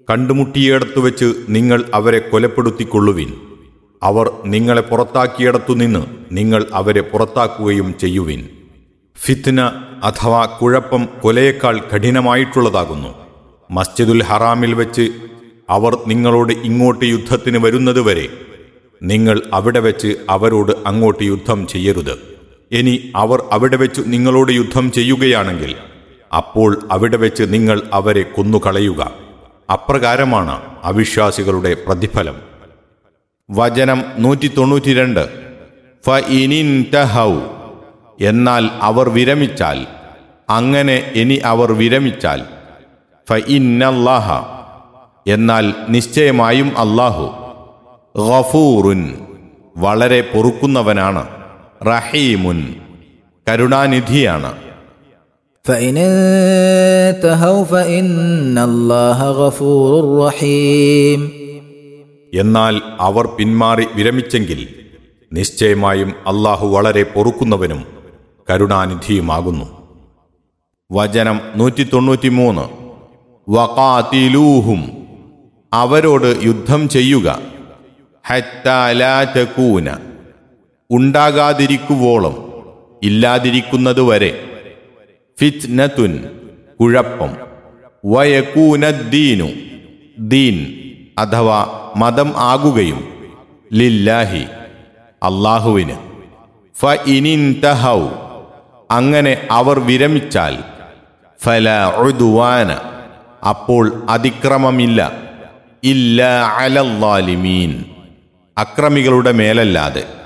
കണ്ടുമുട്ടിയിടത്തു വെച്ച് നിങ്ങൾ അവരെ കൊലപ്പെടുത്തിക്കൊള്ളുവിൻ അവർ നിങ്ങളെ പുറത്താക്കിയിടത്തുനിന്ന് നിങ്ങൾ അവരെ പുറത്താക്കുകയും ചെയ്യുവിൻ ഫിത്ന അഥവാ കുഴപ്പം കൊലയേക്കാൾ കഠിനമായിട്ടുള്ളതാകുന്നു മസ്ജിദുൽ ഹറാമിൽ വെച്ച് അവർ നിങ്ങളോട് ഇങ്ങോട്ട് യുദ്ധത്തിന് വരുന്നതുവരെ നിങ്ങൾ അവിടെ വെച്ച് അവരോട് അങ്ങോട്ട് യുദ്ധം ചെയ്യരുത് ഇനി അവർ അവിടെ വെച്ച് നിങ്ങളോട് യുദ്ധം ചെയ്യുകയാണെങ്കിൽ അപ്പോൾ അവിടെ വെച്ച് നിങ്ങൾ അവരെ കൊന്നുകളയുക അപ്രകാരമാണ് അവിശ്വാസികളുടെ പ്രതിഫലം വചനം നൂറ്റി തൊണ്ണൂറ്റിരണ്ട് ഫ ഇനിൻതഹൗ എന്നാൽ അവർ വിരമിച്ചാൽ അങ്ങനെ ഇനി അവർ വിരമിച്ചാൽ ഫ ഇന്നല്ലാഹ എന്നാൽ നിശ്ചയമായും അല്ലാഹു ഗഫൂറുൻ വളരെ പൊറുക്കുന്നവനാണ് റഹീമുൻ കരുണാനിധിയാണ് فإن انتهوا فإن الله غفور رحيم എന്നാൽ അവർ പിന്മാറി വിരമിച്ചെങ്കിൽ നിശ്ചയമായും അള്ളാഹു വളരെ പൊറുക്കുന്നവനും കരുണാനിധിയുമാകുന്നു വചനം നൂറ്റി തൊണ്ണൂറ്റിമൂന്ന് വകാതിലൂഹും അവരോട് യുദ്ധം ചെയ്യുക ഹത്താലാതകൂന ഉണ്ടാകാതിരിക്കുവോളം ഇല്ലാതിരിക്കുന്നതുവരെ ഫിത്നത്തുൻ കുഴപ്പം വയക്കൂനദ്ദീനു ദീൻ അഥവാ മതം ആകുകയും ലില്ലാഹി അള്ളാഹുവിന് ഫ ഇനിൻതഹൗ അങ്ങനെ അവർ വിരമിച്ചാൽ ഫല ഉദ്വാന അപ്പോൾ അതിക്രമമില്ല ഇല്ല അലല്ലാലിമീൻ അക്രമികളുടെ മേലല്ലാതെ